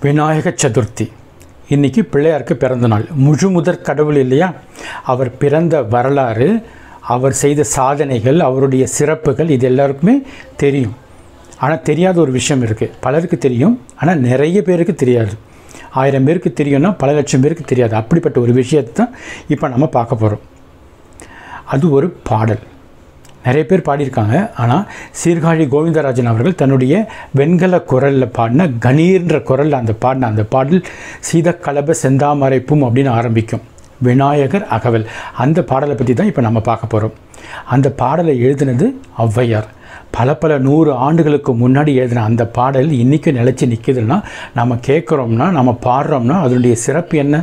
விநாயக சதுர்த்தி இன்னைக்கு பிள்ளையாருக்கு பிறந்த நாள் முழு முதற் கடவுள் இல்லையா அவர் பிறந்த வரலாறு அவர் செய்த சாதனைகள் அவருடைய சிறப்புகள் இது எல்லாருக்குமே தெரியும் ஆனால் தெரியாத ஒரு விஷயம் இருக்குது பலருக்கு தெரியும் ஆனால் நிறைய பேருக்கு தெரியாது ஆயிரம் பேருக்கு தெரியும்னா பல லட்சம் பேருக்கு தெரியாது அப்படிப்பட்ட ஒரு விஷயத்தை தான் இப்போ நம்ம பார்க்க போகிறோம் அது ஒரு பாடல் நிறைய பேர் பாடியிருக்காங்க ஆனால் சீர்காழி கோவிந்தராஜன் அவர்கள் தன்னுடைய வெண்கல குரலில் பாடின கணீர்ன்ற குரலில் அந்த பாடின அந்த பாடல் சீதக்கலப செந்தாமரைப்பும் அப்படின்னு ஆரம்பிக்கும் விநாயகர் அகவல் அந்த பாடலை பற்றி தான் இப்போ நம்ம பார்க்க போகிறோம் அந்த பாடலை எழுதினது ஔவையார் பல பல நூறு ஆண்டுகளுக்கு முன்னாடி எழுதின அந்த பாடல் இன்றைக்கும் நிலச்சி நிற்குதுன்னா நம்ம கேட்குறோம்னா நம்ம பாடுறோம்னா அதனுடைய சிறப்பு என்ன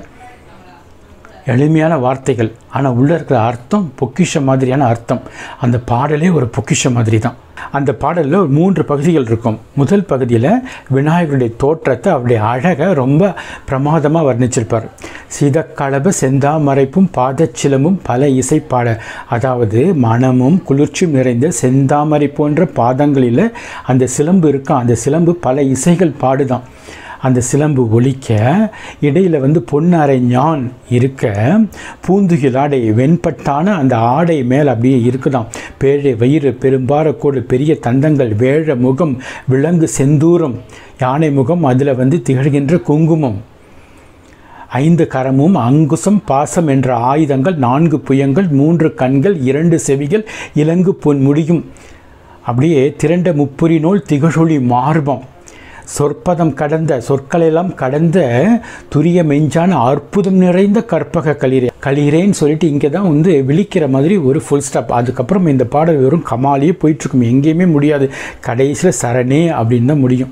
எளிமையான வார்த்தைகள் ஆனால் உள்ளே இருக்கிற அர்த்தம் பொக்கிஷம் மாதிரியான அர்த்தம் அந்த பாடலே ஒரு பொக்கிஷம் மாதிரி தான் அந்த பாடலில் ஒரு மூன்று பகுதிகள் இருக்கும் முதல் பகுதியில் விநாயகருடைய தோற்றத்தை அவருடைய அழகை ரொம்ப பிரமாதமாக வர்ணிச்சிருப்பார் சீதக்களப செந்தாமரைப்பும் பாதச்சிலமும் பல இசைப்பாட அதாவது மனமும் குளிர்ச்சியும் நிறைந்த செந்தாமரை போன்ற பாதங்களில் அந்த சிலம்பு இருக்கும் அந்த சிலம்பு பல இசைகள் பாடுதான் அந்த சிலம்பு ஒலிக்க இடையில் வந்து பொன்னரை ஞான் இருக்க பூந்துகில் ஆடை வெண்பட்டான அந்த ஆடை மேல் அப்படியே இருக்குதாம் பேழை வயிறு பெரும்பாரக்கோடு பெரிய தந்தங்கள் வேழ முகம் விலங்கு செந்தூரம் யானை முகம் அதில் வந்து திகழ்கின்ற குங்குமம் ஐந்து கரமும் அங்குசம் பாசம் என்ற ஆயுதங்கள் நான்கு புயங்கள் மூன்று கண்கள் இரண்டு செவிகள் இலங்கு பொன் முடியும் அப்படியே திரண்ட முப்புரி நூல் திகழொளி மார்பம் சொற்பதம் கடந்த சொற்களெல்லாம் கடந்த துரிய மெஞ்சான அற்புதம் நிறைந்த கற்பக களிரே களிரேன்னு சொல்லிட்டு இங்கே தான் வந்து விழிக்கிற மாதிரி ஒரு ஃபுல் ஸ்டாப் அதுக்கப்புறம் இந்த பாடல் வெறும் கமாலியே போயிட்டுருக்கும் எங்கேயுமே முடியாது கடைசியில் சரணே அப்படின்னு தான் முடியும்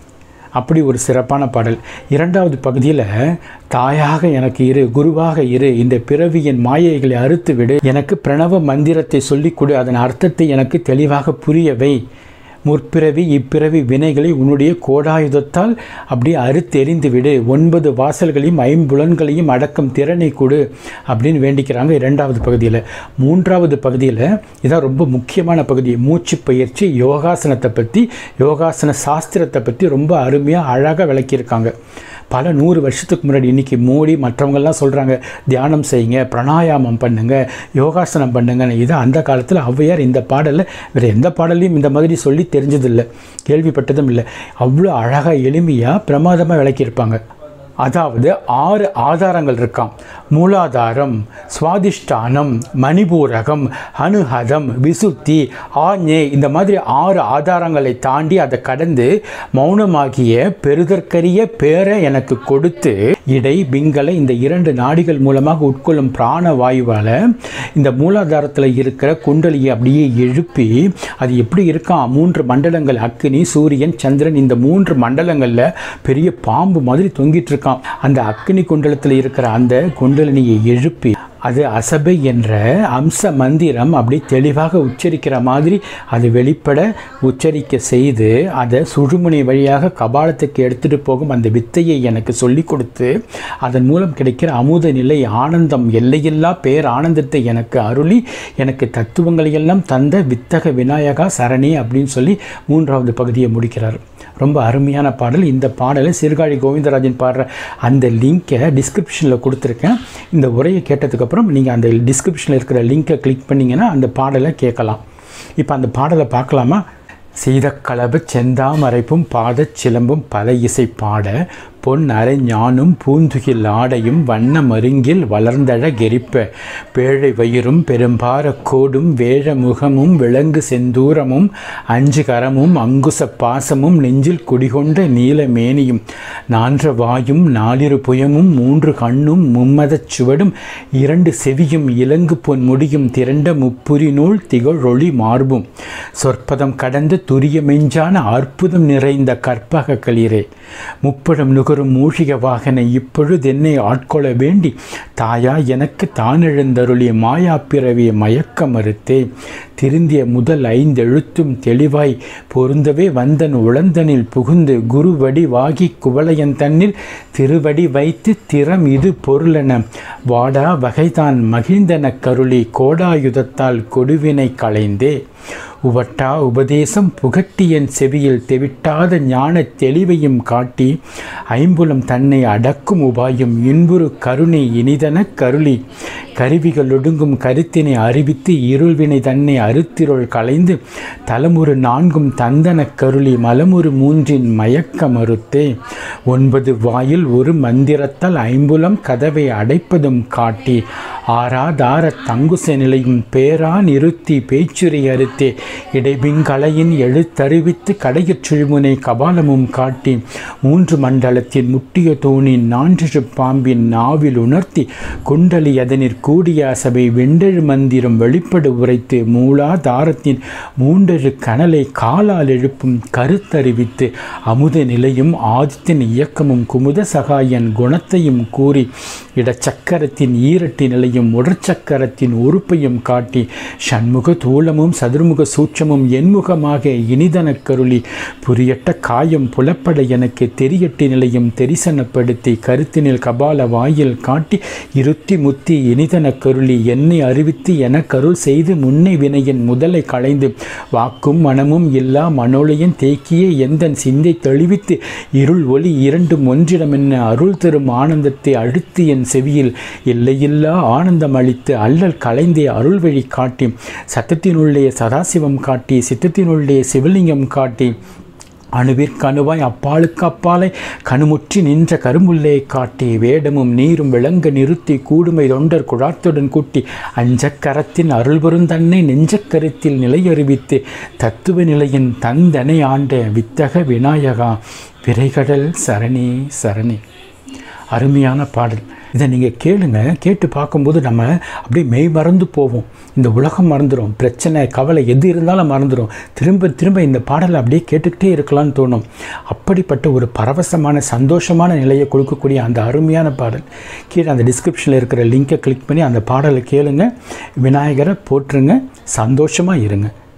அப்படி ஒரு சிறப்பான பாடல் இரண்டாவது பகுதியில் தாயாக எனக்கு இரு குருவாக இரு இந்த பிறவியின் மாயைகளை அறுத்து விடு எனக்கு பிரணவ மந்திரத்தை சொல்லிக் கொடு அதன் அர்த்தத்தை எனக்கு தெளிவாக புரியவை முற்பிறவி இப்பிறவி வினைகளை உன்னுடைய கோடாயுதத்தால் அப்படியே அறுத்தெறிந்து விடு ஒன்பது வாசல்களையும் ஐம்புலன்களையும் அடக்கும் திறனை கொடு அப்படின்னு வேண்டிக்கிறாங்க இரண்டாவது பகுதியில் மூன்றாவது பகுதியில் இதான் ரொம்ப முக்கியமான பகுதி மூச்சு பயிற்சி யோகாசனத்தை பற்றி யோகாசன சாஸ்திரத்தை பற்றி ரொம்ப அருமையாக அழகாக விளக்கியிருக்காங்க பல நூறு வருஷத்துக்கு முன்னாடி இன்றைக்கி மோடி மற்றவங்கெல்லாம் சொல்கிறாங்க தியானம் செய்யுங்க பிராணாயாமம் பண்ணுங்கள் யோகாசனம் பண்ணுங்கன்னு இது அந்த காலத்தில் ஔவையார் இந்த பாடலில் வேறு எந்த பாடலையும் இந்த மாதிரி சொல்லி தெரிஞ்சதில்லை கேள்விப்பட்டதும் இல்லை அவ்வளோ அழகாக எளிமையாக பிரமாதமாக விளக்கியிருப்பாங்க அதாவது ஆறு ஆதாரங்கள் இருக்காம் மூலாதாரம் சுவாதிஷ்டானம் மணிபூரகம் அனுஹதம் விசுத்தி ஆஞே இந்த மாதிரி ஆறு ஆதாரங்களை தாண்டி அதை கடந்து மௌனமாகிய பெருதற்கரிய பேரை எனக்கு கொடுத்து இடை பிங்கலை இந்த இரண்டு நாடிகள் மூலமாக உட்கொள்ளும் பிராண வாயுவால் இந்த மூலாதாரத்தில் இருக்கிற குண்டலியை அப்படியே எழுப்பி அது எப்படி இருக்கான் மூன்று மண்டலங்கள் அக்னி சூரியன் சந்திரன் இந்த மூன்று மண்டலங்களில் பெரிய பாம்பு மாதிரி தொங்கிட்டு இருக்கான் அந்த அக்னி குண்டலத்தில் இருக்கிற அந்த குண்டலினியை எழுப்பி அது அசபை என்ற அம்ச மந்திரம் அப்படி தெளிவாக உச்சரிக்கிற மாதிரி அது வெளிப்பட உச்சரிக்க செய்து அதை சுழுமுனை வழியாக கபாலத்துக்கு எடுத்துகிட்டு போகும் அந்த வித்தையை எனக்கு சொல்லி கொடுத்து அதன் மூலம் கிடைக்கிற அமுத நிலை ஆனந்தம் எல்லையில்லா பேர் ஆனந்தத்தை எனக்கு அருளி எனக்கு தத்துவங்களையெல்லாம் தந்த வித்தக விநாயகா சரணி அப்படின்னு சொல்லி மூன்றாவது பகுதியை முடிக்கிறார் ரொம்ப அருமையான பாடல் இந்த பாடலை சீர்காழி கோவிந்தராஜன் பாடுற அந்த லிங்கை டிஸ்கிரிப்ஷனில் கொடுத்துருக்கேன் இந்த உரையை கேட்டதுக்கப்புறம் நீங்கள் அந்த டிஸ்கிரிப்ஷனில் இருக்கிற லிங்கை கிளிக் பண்ணிங்கன்னா அந்த பாடலை கேட்கலாம் இப்போ அந்த பாடலை பார்க்கலாமா சீதக்களபு செந்தாமரைப்பும் பாதச் சிலம்பும் பல இசை பாட பொன் அரை ஞானும் பூந்துகில் ஆடையும் வண்ண மருங்கில் வளர்ந்தழ கெரிப்ப பேழை வயிறும் பெரும்பார கோடும் வேழ முகமும் விலங்கு செந்தூரமும் அஞ்சு கரமும் அங்குச பாசமும் நெஞ்சில் குடிகொண்ட நீல மேனியும் நான்ற வாயும் நாலிரு புயமும் மூன்று கண்ணும் மும்மதச் சுவடும் இரண்டு செவியும் இலங்கு பொன் முடியும் திரண்ட முப்புரி நூல் திகழொளி மார்பும் சொற்பதம் கடந்த துரிய மெஞ்சான அற்புதம் நிறைந்த கற்பக களிரே முப்படம் நுகரும் மூஷிக வாகனை இப்பொழுது என்னை ஆட்கொள்ள வேண்டி தாயா எனக்கு தான் எழுந்தருளிய மாயா பிறவிய மயக்க மறுத்தே திருந்திய முதல் ஐந்தெழுத்தும் தெளிவாய் பொருந்தவே வந்தன் உழந்தனில் புகுந்து குருவடி வாகி குவளையன் தன்னில் திருவடி வைத்து திறம் இது பொருளென வாடா வகைதான் மகிழ்ந்தன கருளி கோடாயுதத்தால் கொடுவினை களைந்தே உவட்டா உபதேசம் புகட்டி என் செவியில் தெவிட்டாத ஞான தெளிவையும் காட்டி ஐம்புலம் தன்னை அடக்கும் உபாயம் இன்புறு கருணை இனிதன கருளி கருவிகள் ஒடுங்கும் கருத்தினை அறிவித்து இருள்வினை தன்னை அறுத்திருள் களைந்து தலமுறு நான்கும் தந்தன கருளி மலமுறு மூன்றின் மயக்க மறுத்தே ஒன்பது வாயில் ஒரு மந்திரத்தால் ஐம்புலம் கதவை அடைப்பதும் காட்டி ஆறாதார தங்குச நிலையும் பேரா நிறுத்தி பேச்சுரை அறுத்தே இடைபிங்கலையின் எழுத்தறிவித்து கடையற் சுழுமுனை கபாலமும் காட்டி மூன்று மண்டலத்தின் முட்டிய தோணின் நான்கு பாம்பின் நாவில் உணர்த்தி குண்டலி அதனிற் கூடிய சபை வெண்டெழு மந்திரம் வெளிப்படு உரைத்து மூலாதாரத்தின் மூன்றெழு கனலை காலால் எழுப்பும் கருத்தறிவித்து அமுத நிலையும் ஆதித்தின் இயக்கமும் குமுத சகாயன் குணத்தையும் கூறி இடச்சக்கரத்தின் ஈரட்டு நிலையும் உடற்சக்கரத்தின் உறுப்பையும் காட்டி சண்முக தூளமும் சதுர்முக சூட்சமும் என்முகமாக இனிதனக் கருளி புரியட்ட காயம் புலப்பட எனக்கு தெரியட்டு நிலையும் தெரிசனப்படுத்தி கருத்தினில் கபால வாயில் காட்டி இருத்தி முத்தி இனிதன கருளி என்னை அறிவித்து என கருள் செய்து முன்னை வினையின் முதலை களைந்து வாக்கும் மனமும் இல்லா மனோலையன் தேக்கிய எந்தன் சிந்தை தெளிவித்து இருள் ஒளி இரண்டும் ஒன்றிடமென்ன அருள் தரும் ஆனந்தத்தை அழுத்தி என் செவியில் எல்லையில்லா ஆனந்தம் அளித்து அல்லல் கலைந்தே அருள் வழி காட்டி சத்தத்தினுள்ளே சதாசிவம் காட்டி சித்தத்தினுள்ளே சிவலிங்கம் காட்டி அணுவிற்கு அணுவாய் அப்பாலுக்கு அப்பாலை கணுமுற்றி நின்ற கருமுல்லை காட்டி வேடமும் நீரும் விளங்க நிறுத்தி கூடுமை தொண்டர் குழாத்துடன் கூட்டி அஞ்சக்கரத்தின் அருள்பெருந்தன்னை நெஞ்சக்கருத்தில் நிலையறிவித்து தத்துவ நிலையின் தந்தனை ஆண்ட வித்தக விநாயகா விரைகடல் சரணி சரணி அருமையான பாடல் இதை நீங்கள் கேளுங்க கேட்டு பார்க்கும்போது நம்ம அப்படியே மெய் மறந்து போவோம் இந்த உலகம் மறந்துடும் பிரச்சனை கவலை எது இருந்தாலும் மறந்துடும் திரும்ப திரும்ப இந்த பாடலை அப்படியே கேட்டுக்கிட்டே இருக்கலாம்னு தோணும் அப்படிப்பட்ட ஒரு பரவசமான சந்தோஷமான நிலையை கொடுக்கக்கூடிய அந்த அருமையான பாடல் கீழே அந்த டிஸ்கிரிப்ஷனில் இருக்கிற லிங்கை கிளிக் பண்ணி அந்த பாடலை கேளுங்க விநாயகரை போற்றுங்க சந்தோஷமாக இருங்க